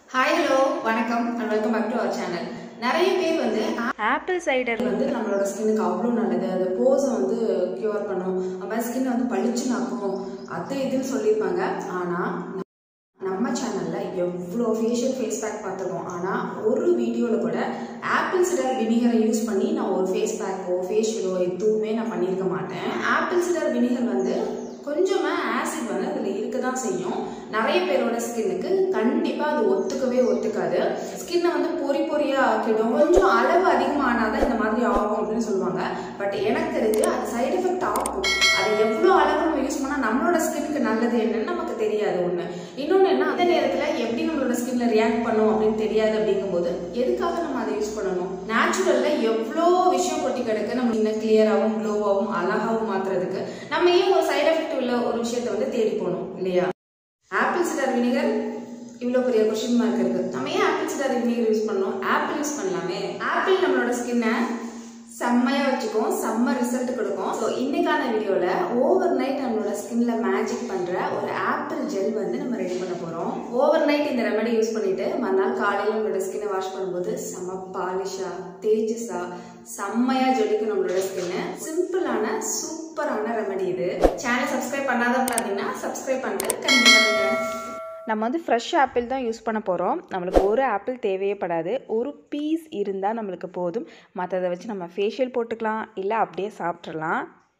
hi hello வணக்கம் and welcome back to our channel நிறைய பேர் வந்து ஆப்பிள் சைடர் ஆப்பிள் வந்து நம்மளோட ஸ்கின்னுக்கு அவ்வளோ நல்லது அது போஸை வந்து க்யூர் பண்ணும் அது மாதிரி ஸ்கின் வந்து பளிச்சுனாக்கும் அது இதுன்னு சொல்லியிருப்பாங்க ஆனால் நம்ம சேனல்ல எவ்வளோ ஃபேஷியல் ஃபேஸ் பேக் பார்த்துருக்கோம் ஆனால் ஒரு வீடியோவில் கூட ஆப்பிள் சிடர் வினிகரை யூஸ் பண்ணி நான் ஒரு ஃபேஸ் பேக்கோ ஃபேஷியலோ எதுவுமே நான் பண்ணியிருக்க மாட்டேன் ஆப்பிள் சிடர் வினிகர் வந்து கொஞ்சமாக ஆசிட் வந்து அதில் இருக்க தான் செய்யும் நிறைய பேரோட ஸ்கின்னுக்கு கண்டிப்பாக அது ஒத்துக்கவே ஒத்துக்காது ஸ்கின்னை வந்து பொறி பொறியாக ஆக்கிடும் கொஞ்சம் அளவு அதிகமானால் தான் இந்த மாதிரி ஆகும் அப்படின்னு சொல்லுவாங்க பட் எனக்கு தெரிஞ்சு அது சைடு எஃபெக்ட் ஆகும் அது எவ்வளோ அளவு நம்ம யூஸ் பண்ணால் நம்மளோட ஸ்கின்னுக்கு நல்லது என்னன்னு நமக்கு தெரியாது ஒன்று இன்னொன்று என்ன அந்த நேரத்தில் எப்படி நம்மளோட ஸ்கின்ல ரியாக்ட் பண்ணும் அப்படின்னு தெரியாது அப்படிங்கும்போது எதுக்காக நம்ம அதை யூஸ் பண்ணணும் நேச்சுரலில் எவ்வளோ விஷயம் கொட்டி கிடக்கு நம்ம இன்னும் கிளியராகவும் க்ளோவாகவும் அழகாகவும் மாற்றுறதுக்கு நம்ம ஏன் ஒரு சைடு எஃபெக்ட் உள்ள ஒரு விஷயத்தை வந்து தேடி போகணும் இல்லையா ஆப்பிள் சிடர் வினிகர் இவ்வளோ பெரிய கொஷின் மார்க் இருக்கு நம்ம ஏன் ஆப்பிள் சிடர் வினிகர் யூஸ் பண்ணோம் ஆப்பிள் யூஸ் பண்ணலாமே ஆப்பிள் நம்மளோட ஸ்கின்னை செம்மையாக வச்சுக்கும் செம்ம ரிசல்ட் கொடுக்கும் ஸோ இன்னைக்கான வீடியோவில் ஓவர் நைட் நம்மளோட ஸ்கின்ல மேஜிக் பண்ணுற ஒரு ஆப்பிள் ஜெல் வந்து நம்ம ரெடி பண்ண போகிறோம் ஓவர் நைட் இந்த ரெமெடி யூஸ் பண்ணிட்டு மறுநாள் காலையில் நம்மளோட ஸ்கின்னை வாஷ் பண்ணும்போது செம்ம பாலிஷா தேஜஸா செம்மையா ஜொலிக்கும் நம்மளோட ஸ்கின்னு சிம்பிளான சூப்பரான ரெமெடி இது சேனல் சப்ஸ்கிரைப் பண்ணாதவங்க பார்த்தீங்கன்னா சப்ஸ்கிரைப் பண்ணிட்டு கண்டிப்பாக பண்ணுங்க நம்ம வந்து ஃப்ரெஷ் ஆப்பிள் தான் யூஸ் பண்ண போகிறோம் நம்மளுக்கு ஒரு ஆப்பிள் தேவையே படாது ஒரு பீஸ் இருந்தால் நம்மளுக்கு போதும் மற்றதை வச்சு நம்ம ஃபேஷியல் போட்டுக்கலாம் இல்லை அப்படியே சாப்பிட்றலாம்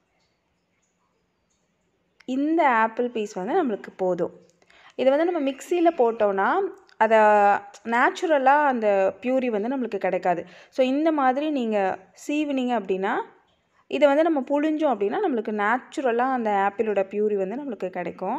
இந்த ஆப்பிள் பீஸ் வந்து நம்மளுக்கு போதும் இதை வந்து நம்ம மிக்சியில் போட்டோன்னா அதை நேச்சுரலாக அந்த பியூரி வந்து நம்மளுக்கு கிடைக்காது ஸோ இந்த மாதிரி நீங்கள் சீவினீங்க அப்படின்னா இதை வந்து நம்ம புழிஞ்சோம் அப்படின்னா நம்மளுக்கு நேச்சுரலாக அந்த ஆப்பிளோட பியூரி வந்து நம்மளுக்கு கிடைக்கும்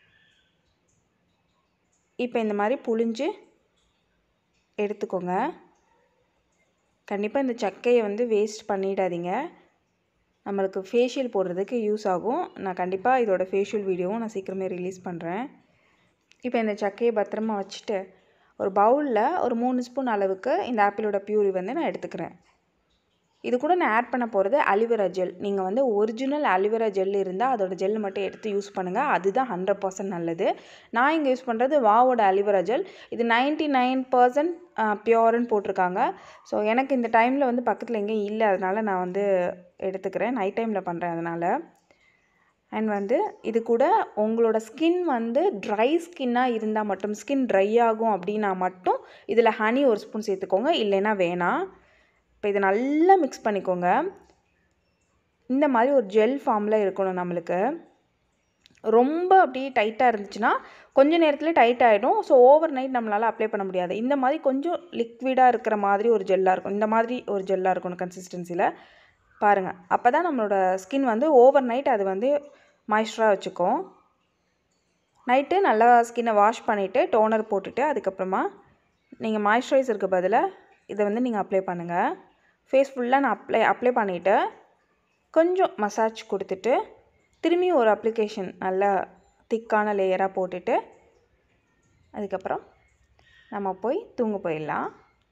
இப்போ இந்த மாதிரி புழிஞ்சு எடுத்துக்கோங்க கண்டிப்பாக இந்த சக்கையை வந்து வேஸ்ட் பண்ணிடாதீங்க நம்மளுக்கு ஃபேஷியல் போடுறதுக்கு யூஸ் ஆகும் நான் கண்டிப்பாக இதோட ஃபேஷியல் வீடியோவும் நான் சீக்கிரமே ரிலீஸ் பண்ணுறேன் இப்போ இந்த சக்கையை பத்திரமா வச்சுட்டு ஒரு பவுலில் ஒரு மூணு ஸ்பூன் அளவுக்கு இந்த ஆப்பிளோட பியூரி வந்து நான் எடுத்துக்கிறேன் இது கூட நான் ஆட் பண்ண போகிறது அலிவரா ஜெல் நீங்கள் வந்து ஒரிஜினல் அலிவரா ஜெல் இருந்தால் அதோட ஜெல் மட்டும் எடுத்து யூஸ் பண்ணுங்கள் அதுதான் ஹண்ட்ரட் பர்சன்ட் நல்லது நான் இங்கே யூஸ் பண்ணுறது வாவோட அலிவரா ஜெல் இது நைன்ட்டி நைன் பர்சன்ட் பியோர்னு போட்டிருக்காங்க ஸோ எனக்கு இந்த டைமில் வந்து பக்கத்தில் எங்கேயும் இல்லை அதனால் நான் வந்து எடுத்துக்கிறேன் நைட் டைமில் பண்ணுறேன் அதனால் அண்ட் வந்து இது கூட உங்களோட ஸ்கின் வந்து ட்ரை ஸ்கின்னாக இருந்தால் மட்டும் ஸ்கின் ட்ரை ஆகும் அப்படின்னா மட்டும் இதில் ஹனி ஒரு ஸ்பூன் சேர்த்துக்கோங்க இல்லைன்னா வேணாம் இப்போ இதை நல்லா மிக்ஸ் பண்ணிக்கோங்க இந்த மாதிரி ஒரு ஜெல் ஃபார்மில் இருக்கணும் நம்மளுக்கு ரொம்ப அப்படி டைட்டாக இருந்துச்சுன்னா கொஞ்ச நேரத்தில் டைட் ஆகிடும் ஸோ ஓவர் நைட் நம்மளால் அப்ளை பண்ண முடியாது இந்த மாதிரி கொஞ்சம் லிக்விடாக இருக்கிற மாதிரி ஒரு ஜெல்லாக இருக்கும் இந்த மாதிரி ஒரு ஜெல்லாக இருக்கணும் கன்சிஸ்டன்சியில் பாருங்கள் அப்போ தான் நம்மளோட ஸ்கின் வந்து ஓவர் நைட் அது வந்து மாய்ஸ்சராக வச்சுக்கும் நைட்டு நல்லா ஸ்கின்னை வாஷ் பண்ணிவிட்டு டோனர் போட்டுட்டு அதுக்கப்புறமா நீங்கள் மாய்ஸ்சரைசருக்கு பதிலாக இதை வந்து நீங்கள் அப்ளை பண்ணுங்கள் ஃபேஸ் ஃபுல்லாக நான் அப்ளை அப்ளை பண்ணிவிட்டு கொஞ்சம் மசாஜ் கொடுத்துட்டு திரும்பி ஒரு அப்ளிகேஷன் நல்லா திக்கான லேயராக போட்டுட்டு அதுக்கப்புறம் நம்ம போய் தூங்க போயிடலாம்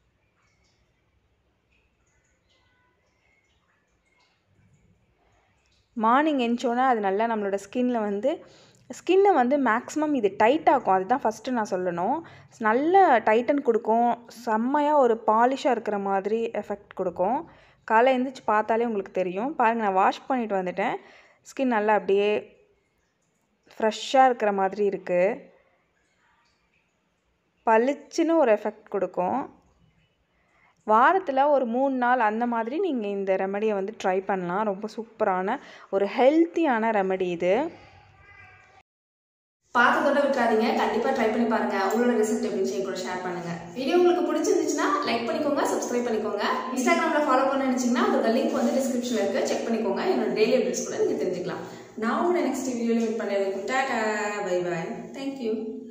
மார்னிங் எழுந்தோன்னே அது நல்லா நம்மளோட ஸ்கின்னில் வந்து ஸ்கின்னை வந்து மேக்ஸிமம் இது டைட் ஆகும் அதுதான் ஃபஸ்ட்டு நான் சொல்லணும் நல்ல டைட்டன் கொடுக்கும் செம்மையாக ஒரு பாலிஷாக இருக்கிற மாதிரி எஃபெக்ட் கொடுக்கும் காலை எழுந்திரிச்சு பார்த்தாலே உங்களுக்கு தெரியும் பாருங்கள் நான் வாஷ் பண்ணிட்டு வந்துட்டேன் ஸ்கின் நல்லா அப்படியே ஃப்ரெஷ்ஷாக இருக்கிற மாதிரி இருக்குது பளிச்சுன்னு ஒரு எஃபெக்ட் கொடுக்கும் வாரத்தில் ஒரு மூணு நாள் அந்த மாதிரி நீங்கள் இந்த ரெமடியை வந்து ட்ரை பண்ணலாம் ரொம்ப சூப்பரான ஒரு ஹெல்த்தியான ரெமடி இது பார்த்ததோட விட்டுறாதீங்க கண்டிப்பா ட்ரை பண்ணி பாருங்க உங்களோட ரிசல்ட் எப்படின்னு சொல்லி கூட ஷேர் பண்ணுங்க வீடியோ உங்களுக்கு பிடிச்சிருந்துச்சுன்னா லைக் பண்ணிக்கோங்க சப்ஸ்கிரைப் பண்ணிக்கோங்க இன்ஸ்டாகிராம்ல ஃபாலோ பண்ண நினைச்சீங்கன்னா அதோட லிங்க் வந்து டிஸ்கிரிப்ஷன்ல இருக்கு செக் பண்ணிக்கோங்க என்னோட டெய்லி அப்டேட்ஸ் கூட நீங்க தெரிஞ்சுக்கலாம் நான் உங்களோட நெக்ஸ்ட் வீடியோல மீட் பண்ண வரைக்கும் டாடா பை பை தேங்க்யூ